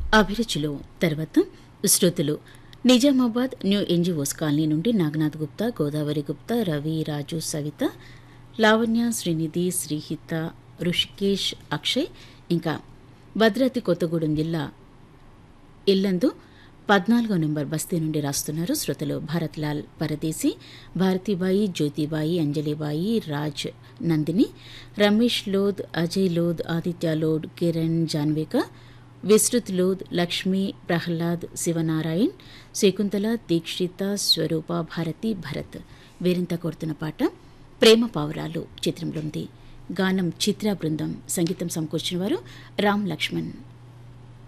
అభిరుచులు తర్వాత శ్రోతలు నిజామాబాద్ న్యూ ఎన్జిఓస్ కాలనీ నుండి నాగనాథ్ గుప్తా గోదావరి గుప్తా రవి రాజు సవిత లావణ్య శ్రీనిధి శ్రీహిత ఋషికేష్ అక్షయ్ ఇంకా భద్రాద్రి కొత్తగూడెం జిల్లా ఇల్లందు పద్నాలుగో నెంబర్ బస్తీ నుండి రాస్తున్నారు శ్రోతలు భరత్ లాల్ పరదేశి భారతీబాయి జ్యోతిబాయి అంజలిబాయి రాజ్ నందిని రమేష్ లోద్ అజయ్ లోద్ ఆదిత్య లోద్ కిరణ్ జాన్వేక విస్తృత్ లోద్ లక్ష్మి ప్రహ్లాద్ శివనారాయణ్ శకుంతల దీక్షిత స్వరూప భారతి భరత్ వీరింత కోరుతున్న పాట ప్రేమ పావురాలు చిత్రంలో ఉంది గానం చిత్రా బృందం సంగీతం సమకూర్చిన వారు రామ్ లక్ష్మణ్